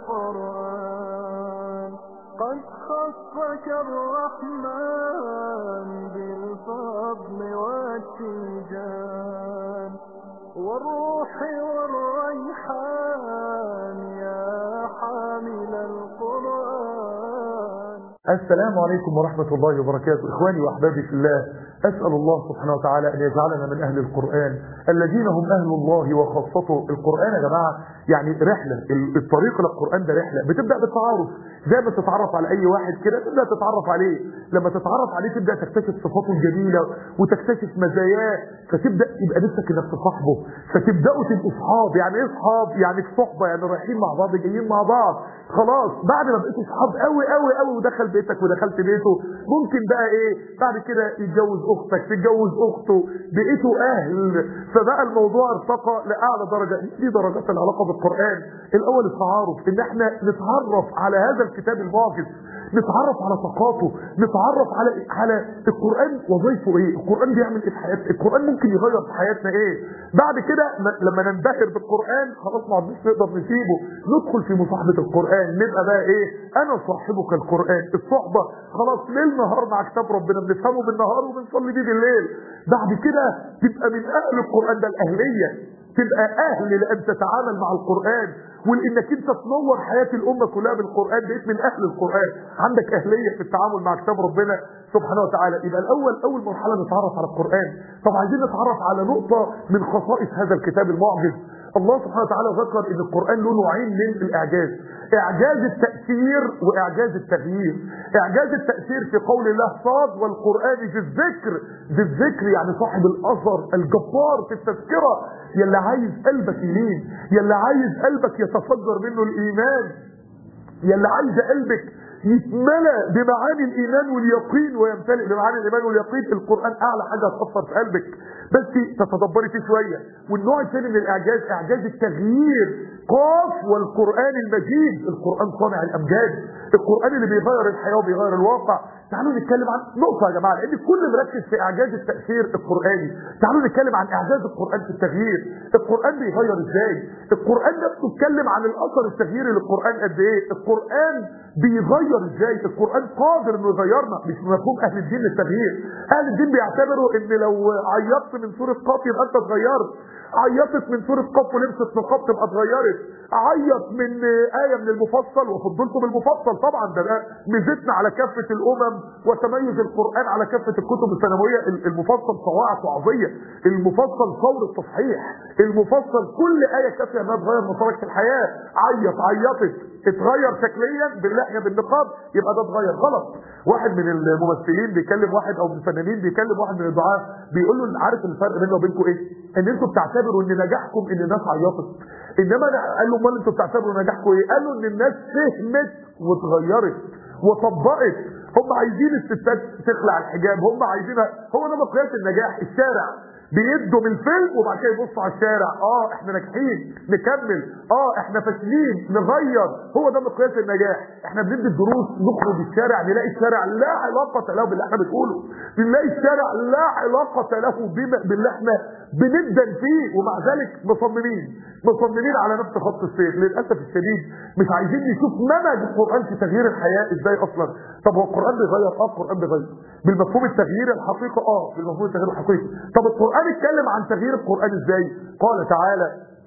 القرآن قد خصك الرحمن بالفضل والتيجان والروح والريحان يا حامل القرآن السلام عليكم ورحمة الله وبركاته إخواني وأحبابي في الله أسأل الله سبحانه وتعالى أن يجعلنا من أهل القرآن الذين هم أهل الله وخاصته القرآن يا جماعة يعني رحلة الطريق للقرآن ده رحلة بتبدأ بالتعارف زي ما تتعرف على أي واحد كده تبدأ تتعرف عليه لما تتعرف عليه تبدأ تكتشف صفاته الجميلة وتكتشف مزاياه فتبدأ يبقى نفسك انك تصاحبه فتبدأوا تبقوا صحاب يعني ايه صحاب يعني في صحبة يعني رايحين مع بعض جايين مع بعض خلاص بعد ما بقيتوا صحاب قوي قوي قوي ودخل بيتك ودخلت بيته ممكن بقى ايه بعد كده يتجوز اختك تتجوز اخته بقيتوا اهل فبقى الموضوع ارتقى لاعلى درجه دي درجات العلاقه بالقران الاول التعارف ان احنا نتعرف على هذا الكتاب المعجز نتعرف على طاقاته نتعرف على على القران وظيفه ايه القران بيعمل ايه في حياتنا القران ممكن يغير في حياتنا ايه بعد كده لما ننبهر بالقران خلاص ما عدناش نقدر نسيبه ندخل في مصاحبه القران نبقى بقى ايه انا صاحبك القران الصحبه خلاص ليل نهار مع كتاب ربنا بنفهمه بالنهار وبنصلي بيه بالليل بعد كده تبقى من اهل القران ده الاهليه تبقى اهل لان تتعامل مع القران ولانك انت تنور حياه الامه كلها بالقران بقيت من اهل القران عندك اهليه في التعامل مع كتاب ربنا سبحانه وتعالى يبقى الاول اول مرحله نتعرف على القران طب عايزين نتعرف على نقطه من خصائص هذا الكتاب المعجز الله سبحانه وتعالى ذكر ان القران له نوعين من الاعجاز اعجاز التاثير واعجاز التغيير اعجاز التاثير في قول الله صاد والقران ذي الذكر ذي الذكر يعني صاحب الاثر الجبار في التذكره يلي عايز قلبك يلين يلي عايز قلبك يتفجر منه الايمان يلي عايز قلبك يتملى بمعاني الايمان واليقين ويمتلئ بمعاني الايمان واليقين القران اعلى حاجه هتاثر في قلبك بس تتدبري فيه شويه والنوع الثاني من الاعجاز اعجاز التغيير قاف والقران المجيد القران صانع الامجاد القران اللي بيغير الحياه وبيغير الواقع تعالوا نتكلم عن نقطه يا جماعه لان الكل مركز في اعجاز التاثير القراني تعالوا نتكلم عن اعجاز القران في التغيير القران بيغير ازاي القران نفسه اتكلم عن الاثر التغييري للقران قد ايه القران بيغير ازاي القران قادر انه يغيرنا مش مفهوم اهل الدين للتغيير اهل الدين بيعتبروا ان لو عيطت من سوره قاف يبقى انت اتغيرت عيطت من سوره قاف ولبست نقاب تبقى اتغيرت عيط من ايه من المفصل وفضلته بالمفصل طبعا ده, ده ميزتنا على كافه الامم وتميز القران على كافه الكتب الثانويه المفصل صواعق وعظيه المفصل فور التصحيح المفصل كل ايه كافيه انها تغير مسارك في الحياه عيط عيطت اتغير شكليا باللحيه بالنقاب يبقى ده اتغير غلط واحد من الممثلين بيكلم واحد او من الفنانين بيكلم واحد من الدعاه بيقول له عارف الفرق بيننا وبينكم ايه ان انتوا بتعتبروا ان نجاحكم ان الناس عيطت انما قال له امال انتوا بتعتبروا نجاحكم ايه قالوا ان الناس فهمت واتغيرت وطبقت هم عايزين الستات تخلع الحجاب هم عايزينها هو ده مقياس النجاح الشارع بيدوا من الفيلم وبعد كده يبصوا على الشارع اه احنا ناجحين نكمل اه احنا فاشلين نغير هو ده مقياس النجاح احنا بندي الدروس نخرج الشارع نلاقي الشارع لا علاقه له باللي احنا بنقوله بنلاقي الشارع لا علاقه له بما باللي احنا بندن فيه ومع ذلك مصممين مصممين على نفس خط السير للاسف الشديد مش عايزين نشوف منهج القران في تغيير الحياه ازاي اصلا طب هو القران بيغير اه القران بيغير بالمفهوم التغيير الحقيقي اه بالمفهوم التغيير الحقيقي طب القران اتكلم عن تغيير القران ازاي قال تعالى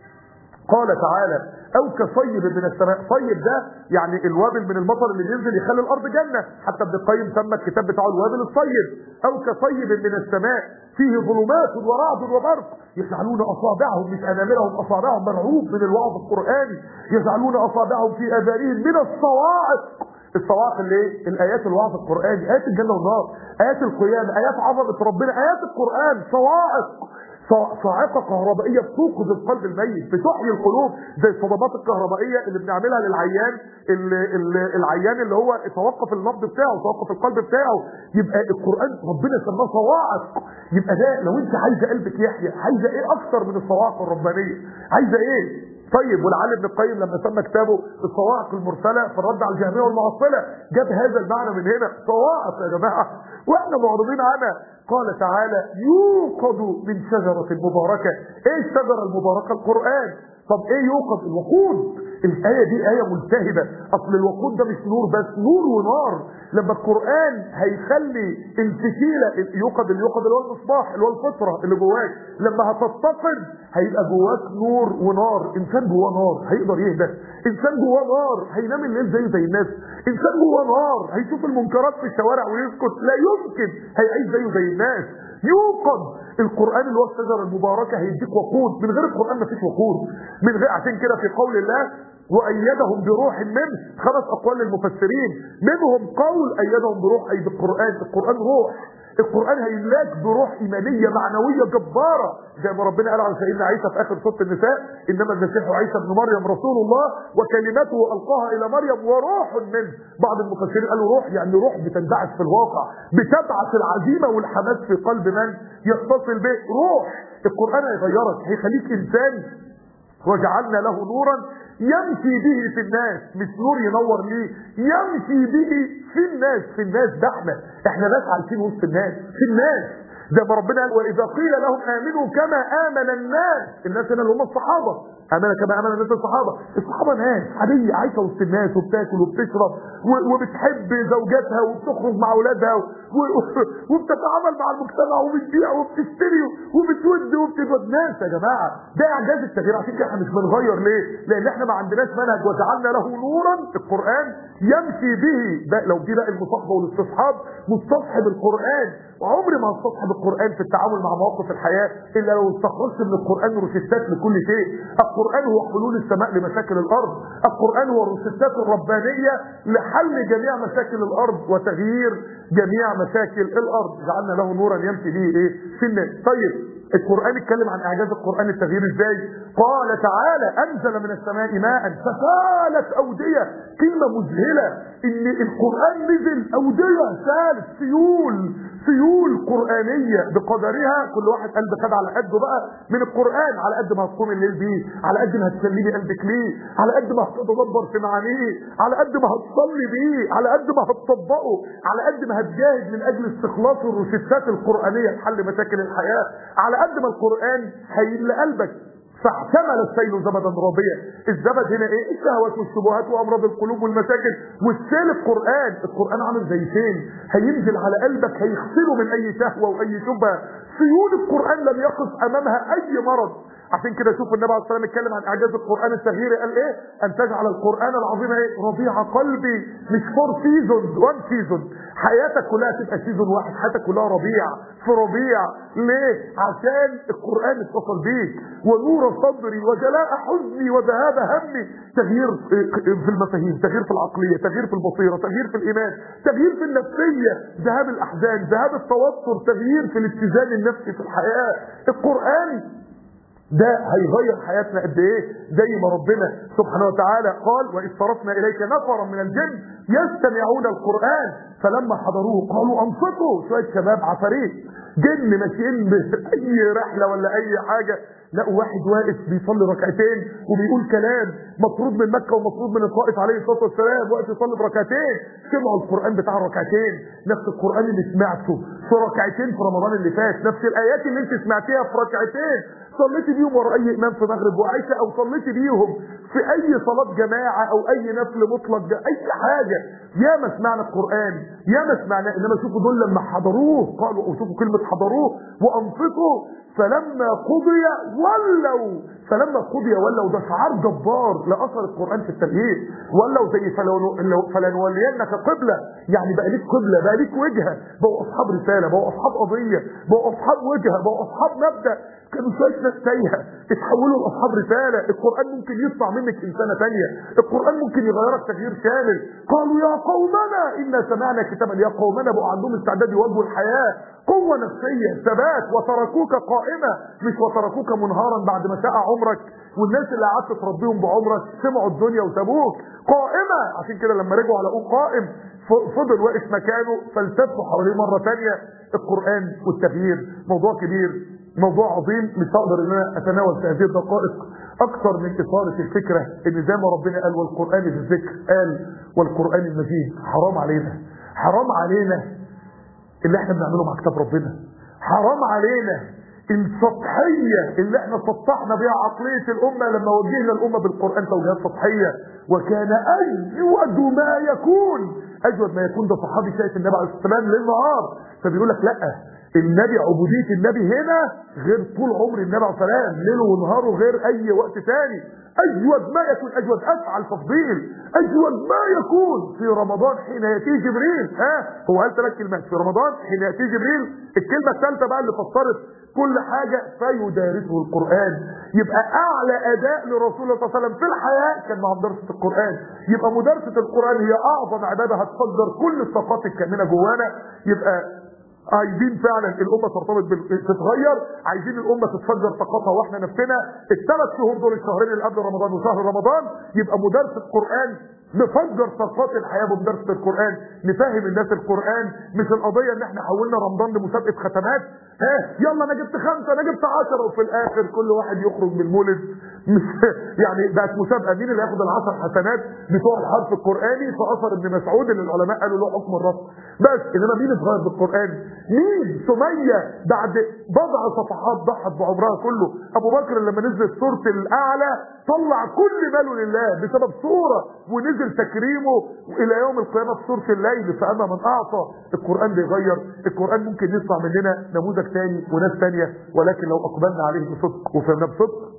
قال تعالى او كصيب من السماء صيب ده يعني الوابل من المطر اللي بينزل يخلي الارض جنه حتى ابن القيم سمى الكتاب بتاعه الوابل الصيب او كصيب من السماء فيه ظلمات ورعد وبرق يجعلون اصابعهم مش اناملهم اصابعهم مرعوب من الوعظ القراني يجعلون اصابعهم في اذانهم من الصواعق الصواعق اللي ايه؟ الايات الوعظ القراني ايات الجنه والنار ايات القيامه ايات عظمه ربنا ايات القران صواعق صاعقه كهربائيه بتوقظ القلب الميت بتحيي القلوب زي الصدمات الكهربائيه اللي بنعملها للعيان اللي اللي العيان اللي هو توقف النبض بتاعه توقف القلب بتاعه يبقى القران ربنا سماه صواعق يبقى ده لو انت عايزه قلبك يحيى عايزه ايه اكتر من الصواعق الربانيه عايزه ايه طيب ولعل ابن القيم لما سمى كتابه الصواعق المرسله في الرد على الجهميه والمعطله جاب هذا المعنى من هنا صواعق يا جماعه واحنا معرضين عنها قال تعالى يوقد من شجره مباركه ايه الشجره المباركه القران طب ايه يوقد الوقود الايه دي ايه ملتهبه اصل الوقود ده مش نور بس نور ونار لما القران هيخلي الفتيله يوقد اليوقد اللي هو المصباح اللي هو الفطره اللي جواك لما هتتقد هيبقى جواك نور ونار انسان جواه نار هيقدر يهدى انسان جواه نار هينام الليل زيه زي الناس انسان جواه نار هيشوف المنكرات في الشوارع ويسكت لا يمكن هيعيش زيه زي الناس يوقد القران اللي هو الشجره المباركه هيديك وقود من غير القران مفيش وقود من غير عشان كده في قول الله وأيدهم بروح منه خمس أقوال للمفسرين منهم قول أيدهم بروح أي بالقرآن القرآن روح القرآن هيملاك بروح إيمانية معنوية جبارة زي ما ربنا قال عن سيدنا عيسى في آخر سورة النساء إنما المسيح عيسى ابن مريم رسول الله وكلمته ألقاها إلى مريم وروح منه بعض المفسرين قالوا روح يعني روح بتنبعث في الواقع بتبعث العزيمة والحماس في قلب من يتصل به روح القرآن هيغيرك هيخليك إنسان وجعلنا له نورا يمشي به في الناس مش نور ينور ليه يمشي به في الناس في الناس ده احنا احنا ناس عايشين وسط الناس في الناس زي ما ربنا قال واذا قيل لهم امنوا كما امن الناس الناس هنا اللي هم الصحابه امن كما امن الناس الصحابه الصحابه ناس عاديه عايشه وسط الناس وبتاكل وبتشرب و- وبتحب زوجاتها وبتخرج مع اولادها و- و- وبتتعامل مع المجتمع وبتبيع وبتشتري وبتود وبتجود ناس يا جماعه ده اعجاز التغيير عشان كده احنا مش بنغير ليه؟ لان احنا ما عندناش منهج وجعلنا له نورا القران يمشي به ده لو دي بقى المصاحبه والاستصحاب مستصحب القران وعمري ما هستصحب القران في التعامل مع مواقف الحياه الا لو استخرجت من القران روشتات لكل شيء القران هو حلول السماء لمشاكل الارض القران هو الروشتات الربانيه لحل جميع مشاكل الارض وتغيير جميع مشاكل الارض جعلنا له نورا يمشي به ايه في الناس طيب القرآن اتكلم عن إعجاز القرآن التغيير إزاي؟ قال تعالى أنزل من السماء ماء فسالت أودية كلمة مذهلة إن القرآن نزل أودية سالت سيول سيول قرآنية بقدرها كل واحد قلب خد على قده بقى من القرآن على قد ما هتقوم الليل بيه على قد ما هتسلمي قلبك ليه على قد ما هتتدبر في معانيه على قد ما هتصلي بيه على قد ما هتطبقه على قد ما هتجاهد من أجل استخلاص الروشتات القرآنية لحل مشاكل الحياة على قد ما القرآن هيملى قلبك فاحتمل السيل زبدا رابيا الزبد هنا ايه الشهوات والشبهات وامراض القلوب والمشاكل والسيل القران القران عامل زي سيل هينزل على قلبك هيغسله من اي شهوه واي شبهه سيول القران لم يقف امامها اي مرض عشان كده شوف النبي عليه الصلاه والسلام اتكلم عن اعجاز القران التغييري قال ايه ان تجعل القران العظيم ايه ربيع قلبي مش فور سيزونز وان سيزون حياتك كلها تبقى سيزون واحد حياتك كلها ربيع في ربيع ليه عشان القران اتصل بيك ونور صدري وجلاء حزني وذهاب همي تغيير في المفاهيم تغيير في العقليه تغيير في البصيره تغيير في الايمان تغيير في النفسيه ذهاب الاحزان ذهاب التوتر تغيير في الاتزان النفسي في الحياه القران ده هيغير حياتنا قد ايه زي ما ربنا سبحانه وتعالى قال واذ صرفنا اليك نفرا من الجن يستمعون القران فلما حضروه قالوا انصتوا شويه شباب عفاريت جن ماشيين باي رحله ولا اي حاجه لقوا واحد واقف بيصلي ركعتين وبيقول كلام مطرود من مكه ومطرود من الطائف عليه الصلاه والسلام واقف يصلي بركعتين سمعوا القران بتاع الركعتين نفس القران اللي سمعته في ركعتين في رمضان اللي فات نفس الايات اللي انت سمعتيها في ركعتين صليتي بيهم ورا اي امام في مغرب وعائشه او صليتي بيهم في اي صلاه جماعه او اي نفل مطلق ده اي حاجه يا ما سمعنا القران يا ما سمعنا انما شوفوا دول لما حضروه قالوا او شوفوا كلمه حضروه وانصتوا فلما قضي ولوا فلما قضي ولوا ده شعار جبار لاثر القران في التغيير ولوا زي فلو- فلنولينك قبله يعني بقى ليك قبله بقى ليك وجهه بقوا اصحاب رساله بقوا اصحاب قضيه بقوا اصحاب وجهه بقوا اصحاب مبدا كانوا شويه ناس تايهه اتحولوا لاصحاب رساله القران ممكن يطلع منك انسانه ثانيه القران ممكن يغيرك تغيير شامل قالوا يا قومنا انا سمعنا كتابا يا قومنا بقوا عندهم استعداد يواجهوا الحياه قوه نفسيه ثبات وتركوك قائمه مش وتركوك منهارا بعد ما شاء عمرك والناس اللي قعدت تربيهم بعمرك سمعوا الدنيا وسابوك قائمه عشان كده لما رجعوا لقوه قائم ف- فضل واقف مكانه فالتفوا حواليه مره ثانيه القران والتغيير موضوع كبير موضوع عظيم مش هقدر ان انا اتناول في هذه الدقائق اكثر من اثاره الفكره ان زي ما ربنا قال والقران في الذكر قال والقران المجيد حرام علينا حرام علينا اللي احنا بنعمله مع كتاب ربنا حرام علينا السطحية اللي احنا سطحنا بها عقلية الأمة لما وجهنا الأمة بالقرآن توجيهات سطحية وكان أجود ما يكون أجود ما يكون ده صحابي شايف النبي عليه الصلاة والسلام ليل نهار فبيقول لك لا النبي عبودية النبي هنا غير طول عمر النبي عليه الصلاة والسلام ليله ونهاره غير أي وقت ثاني أجود ما يكون أجود أفعل تفضيل أجود ما يكون في رمضان حين يأتي جبريل ها هو قال ثلاث كلمات في رمضان حين يأتي جبريل الكلمة الثالثة بقى اللي فسرت كل حاجة فيدارسه القرآن يبقى أعلى أداء لرسول الله صلى الله عليه وسلم في الحياة كان مع مدرسة القرآن يبقى مدرسة القرآن هي أعظم عبادة هتفجر كل الطاقات الكامنة جوانا يبقى عايزين فعلا الامه ترتبط بال... تتغير عايزين الامه تتفجر طاقتها واحنا نفسنا الثلاث شهور دول الشهرين اللي قبل رمضان وشهر رمضان يبقى مدرسه قران نفجر طاقات الحياه بمدرسه القران نفهم الناس القران مش القضيه ان احنا حولنا رمضان لمسابقه ختمات ها يلا انا جبت خمسه انا جبت 10 وفي الاخر كل واحد يخرج من المولد مش يعني بقت مسابقه مين اللي هياخد العشر حسنات بتوع الحرف القراني في اثر ابن مسعود اللي العلماء قالوا له حكم الرفض بس انما مين اتغير بالقران مين سميه بعد بضع صفحات ضحت بعمرها كله ابو بكر لما نزلت سوره الاعلى طلع كل ماله لله بسبب سوره ونزل تكريمه الى يوم القيامه في سوره الليل فاما من اعطى القران بيغير القران ممكن يطلع مننا نموذج تاني وناس تانيه ولكن لو اقبلنا عليه بصدق وفهمناه بصدق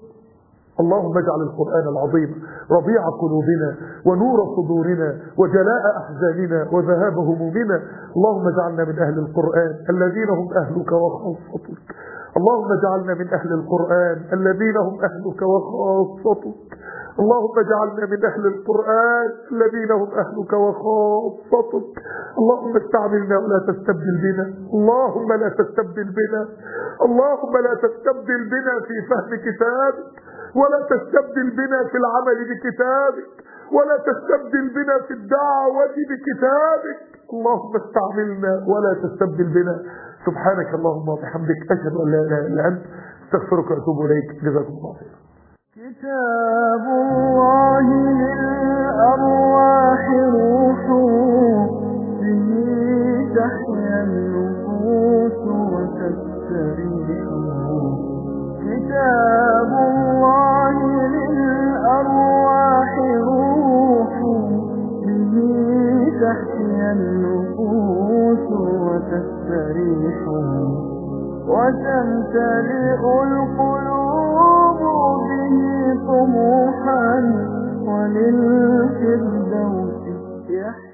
اللهم اجعل القرآن العظيم ربيع قلوبنا ونور صدورنا وجلاء أحزاننا وذهاب همومنا اللهم اجعلنا من أهل القرآن الذين هم أهلك وخاصتك اللهم اجعلنا من أهل القرآن الذين هم أهلك وخاصتك اللهم اجعلنا من أهل القرآن الذين هم أهلك وخاصتك اللهم استعملنا ولا تستبدل بنا اللهم لا تستبدل بنا اللهم لا تستبدل بنا في فهم كتابك ولا تستبدل بنا في العمل بكتابك ولا تستبدل بنا في الدعوة بكتابك اللهم استعملنا ولا تستبدل بنا سبحانك اللهم وبحمدك أشهد أن لا إله إلا أنت استغفرك وأتوب إليك جزاكم الله خيرا كتاب الله للأرواح روح به تحيا النفوس وتستريح كتاب الله للأرواح روح به تحيا النفوس وتستريح وتمتلئ القلوب به طموحا وللفردوس